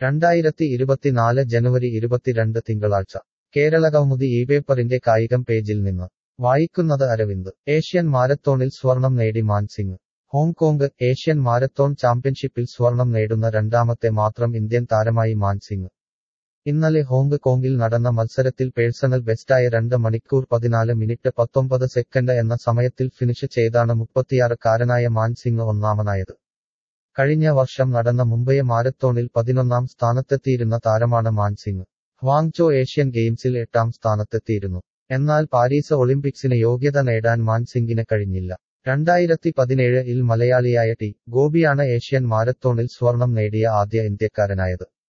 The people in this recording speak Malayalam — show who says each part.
Speaker 1: രണ്ടായിരത്തി ഇരുപത്തിനാല് ജനുവരി ഇരുപത്തിരണ്ട് തിങ്കളാഴ്ച കേരള കൗമുദി ഈ പേപ്പറിന്റെ കായികം പേജിൽ നിന്ന് വായിക്കുന്നത് അരവിന്ദ് ഏഷ്യൻ മാരത്തോണിൽ സ്വർണം നേടി മാൻസിംഗ് ഹോങ്കോങ് ഏഷ്യൻ മാരത്തോൺ ചാമ്പ്യൻഷിപ്പിൽ സ്വർണം നേടുന്ന രണ്ടാമത്തെ മാത്രം ഇന്ത്യൻ താരമായി മാൻസിംഗ് ഇന്നലെ ഹോങ്ക് കോങ്ങിൽ നടന്ന മത്സരത്തിൽ പേഴ്സണൽ ബെസ്റ്റായ രണ്ട് മണിക്കൂർ പതിനാല് മിനിറ്റ് പത്തൊമ്പത് സെക്കൻഡ് എന്ന സമയത്തിൽ ഫിനിഷ് ചെയ്താണ് മുപ്പത്തിയാറുകാരനായ മാൻസിംഗ് ഒന്നാമനായത് കഴിഞ്ഞ വർഷം നടന്ന മുംബൈ മാരത്തോണിൽ പതിനൊന്നാം സ്ഥാനത്തെത്തിയിരുന്ന താരമാണ് മാൻസിംഗ് ഹ്വാങ്ചോ ഏഷ്യൻ ഗെയിംസിൽ എട്ടാം സ്ഥാനത്തെത്തിയിരുന്നു എന്നാൽ പാരീസ് ഒളിമ്പിക്സിന് യോഗ്യത നേടാൻ മാൻസിംഗിന് കഴിഞ്ഞില്ല രണ്ടായിരത്തി പതിനേഴ് ഇൽ മലയാളിയായ ടി ഗോപിയാണ് ഏഷ്യൻ മാരത്തോണിൽ സ്വർണം നേടിയ ആദ്യ ഇന്ത്യക്കാരനായത്